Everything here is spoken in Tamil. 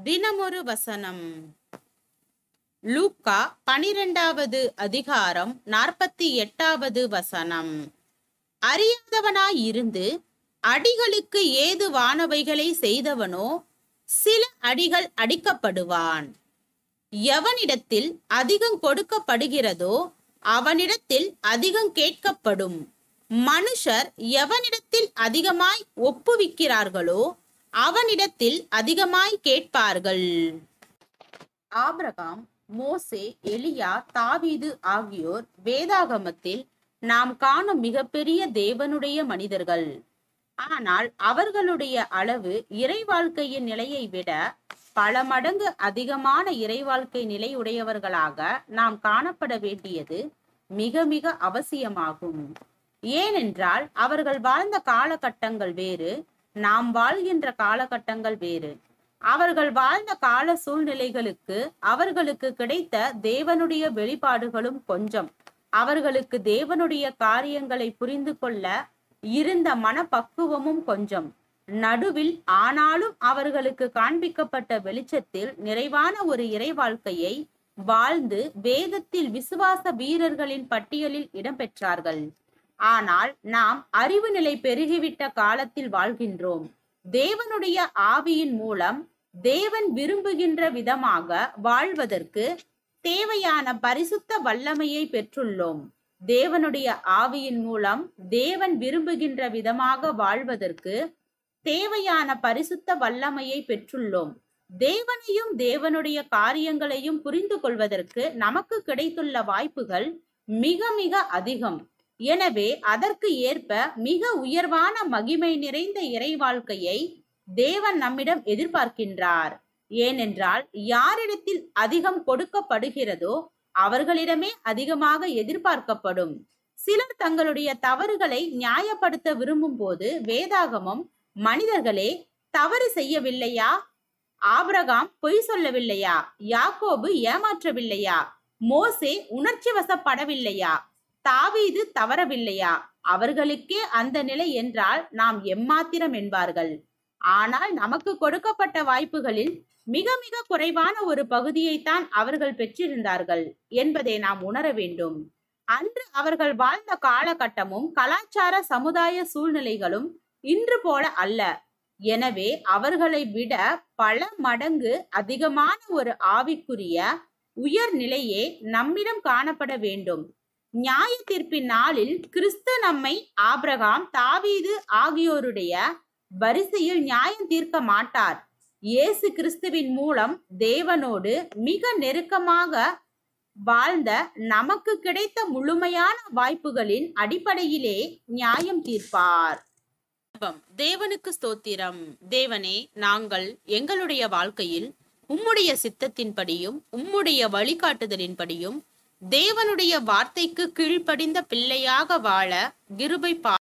தினமொரு வசனம் லூக்கா பனிரெண்டாவது அதிகாரம் நாற்பத்தி எட்டாவது வசனம் அறியாதவனாய் இருந்து அடிகளுக்கு ஏதுவானவைகளை செய்தவனோ சில அடிகள் அடிக்கப்படுவான் எவனிடத்தில் அதிகம் கொடுக்கப்படுகிறதோ அவனிடத்தில் அதிகம் கேட்கப்படும் மனுஷர் எவனிடத்தில் அதிகமாய் ஒப்புவிக்கிறார்களோ அவனிடத்தில் அதிகமாய் கேட்பார்கள் ஆபிரகாம் மோசே எலியா தாவீது ஆகியோர் வேதாகமத்தில் நாம் காணும் மிகப்பெரிய தேவனுடைய மனிதர்கள் ஆனால் அவர்களுடைய அளவு இறை வாழ்க்கையின் நிலையை விட பல மடங்கு அதிகமான இறைவாழ்க்கை நிலையுடையவர்களாக நாம் காணப்பட வேண்டியது மிக மிக அவசியமாகும் ஏனென்றால் அவர்கள் வாழ்ந்த காலகட்டங்கள் வேறு நாம் வாழ்கின்ற காலகட்டங்கள் வேறு அவர்கள் வாழ்ந்த கால சூழ்நிலைகளுக்கு அவர்களுக்கு கிடைத்த தேவனுடைய வெளிப்பாடுகளும் கொஞ்சம் அவர்களுக்கு தேவனுடைய காரியங்களை புரிந்து கொள்ள இருந்த மனப்பக்குவமும் கொஞ்சம் நடுவில் ஆனாலும் அவர்களுக்கு காண்பிக்கப்பட்ட வெளிச்சத்தில் நிறைவான ஒரு இறை வாழ்க்கையை வாழ்ந்து வேதத்தில் விசுவாச வீரர்களின் பட்டியலில் இடம்பெற்றார்கள் ஆனால் நாம் அறிவு நிலை பெருகிவிட்ட காலத்தில் வாழ்கின்றோம் தேவனுடைய ஆவியின் மூலம் தேவன் விரும்புகின்ற விதமாக வாழ்வதற்கு தேவையான பரிசுத்த வல்லமையை பெற்றுள்ளோம் தேவனுடைய ஆவியின் மூலம் தேவன் விரும்புகின்ற விதமாக வாழ்வதற்கு தேவையான பரிசுத்த வல்லமையை பெற்றுள்ளோம் தேவனையும் தேவனுடைய காரியங்களையும் புரிந்து கொள்வதற்கு நமக்கு கிடைத்துள்ள வாய்ப்புகள் மிக மிக அதிகம் எனவே அதற்கு ஏற்ப மிக உயர்வான மகிமை நிறைந்த இறை வாழ்க்கையை தேவன் நம்மிடம் எதிர்பார்க்கின்றார் ஏனென்றால் யாரிடத்தில் அதிகம் கொடுக்கப்படுகிறதோ அவர்களிடமே அதிகமாக எதிர்பார்க்கப்படும் சிலர் தங்களுடைய தவறுகளை நியாயப்படுத்த விரும்பும் போது வேதாகமம் மனிதர்களே தவறு செய்யவில்லையா ஆபிரகாம் பொய் சொல்லவில்லையா யாக்கோபு ஏமாற்றவில்லையா மோசே உணர்ச்சி வசப்படவில்லையா தாவீது தவறவில்லையா அவர்களுக்கே அந்த நிலை என்றால் நாம் எம்மாத்திரம் என்பார்கள் ஆனால் நமக்கு கொடுக்கப்பட்ட வாய்ப்புகளில் மிக மிக குறைவான ஒரு பகுதியைத்தான் அவர்கள் பெற்றிருந்தார்கள் என்பதை நாம் உணர வேண்டும் அன்று அவர்கள் வாழ்ந்த காலகட்டமும் கலாச்சார சமுதாய சூழ்நிலைகளும் இன்று போல அல்ல எனவே அவர்களை விட பல மடங்கு அதிகமான ஒரு ஆவிக்குரிய உயர்நிலையே நம்மிடம் காணப்பட வேண்டும் நியாய தீர்ப்பின் நாளில் கிறிஸ்து நம்மை ஆபிரகாம் தாவீது ஆகியோருடைய வரிசையில் நியாயம் தீர்க்க மாட்டார் இயேசு கிறிஸ்துவின் மூலம் தேவனோடு மிக நெருக்கமாக வாழ்ந்த நமக்கு கிடைத்த முழுமையான வாய்ப்புகளின் அடிப்படையிலே நியாயம் தீர்ப்பார் தேவனுக்கு ஸ்தோத்திரம் தேவனே நாங்கள் எங்களுடைய வாழ்க்கையில் உம்முடைய சித்தத்தின்படியும் உம்முடைய வழிகாட்டுதலின்படியும் தேவனுடைய வார்த்தைக்கு கீழ்ப்படிந்த பிள்ளையாக வாழ கிருபை பா